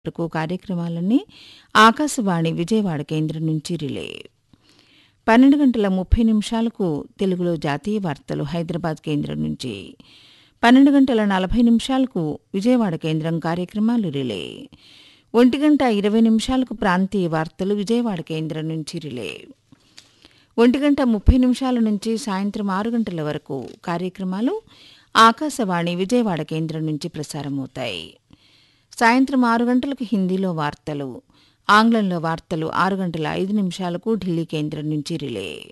వరకు కార్యక్రమాలన్నీ ఆకాశవాణి విజయవాడ కేంద్రం నుంచి రిలే పన్నెండు గంటల ముప్పై నిమిషాలకు తెలుగులో జాతీయ వార్తలు హైదరాబాద్ కేంద్రం నుంచి పన్నెండు గంటల నలభై నిమిషాలకు విజయవాడ కేంద్రం కార్యక్రమాలు రిలే ఒంటి గంట ఇరవై నిమిషాలకు ప్రాంతీయ వార్తలు విజయవాడ కేంద్రం నుంచి రిలే ఒంటి గంట ముప్పై నిమిషాల నుంచి సాయంత్రం ఆరు గంటల వరకు కార్యక్రమాలు ఆకాశవాణి విజయవాడ కేంద్రం నుంచి ప్రసారమవుతాయి సాయంత్రం ఆరు గంటలకు హిందీలో వార్తలు ఆంగ్లంలో వార్తలు ఆరు గంటల ఐదు నిమిషాలకు ఢిల్లీ కేంద్రం నుంచి రిలే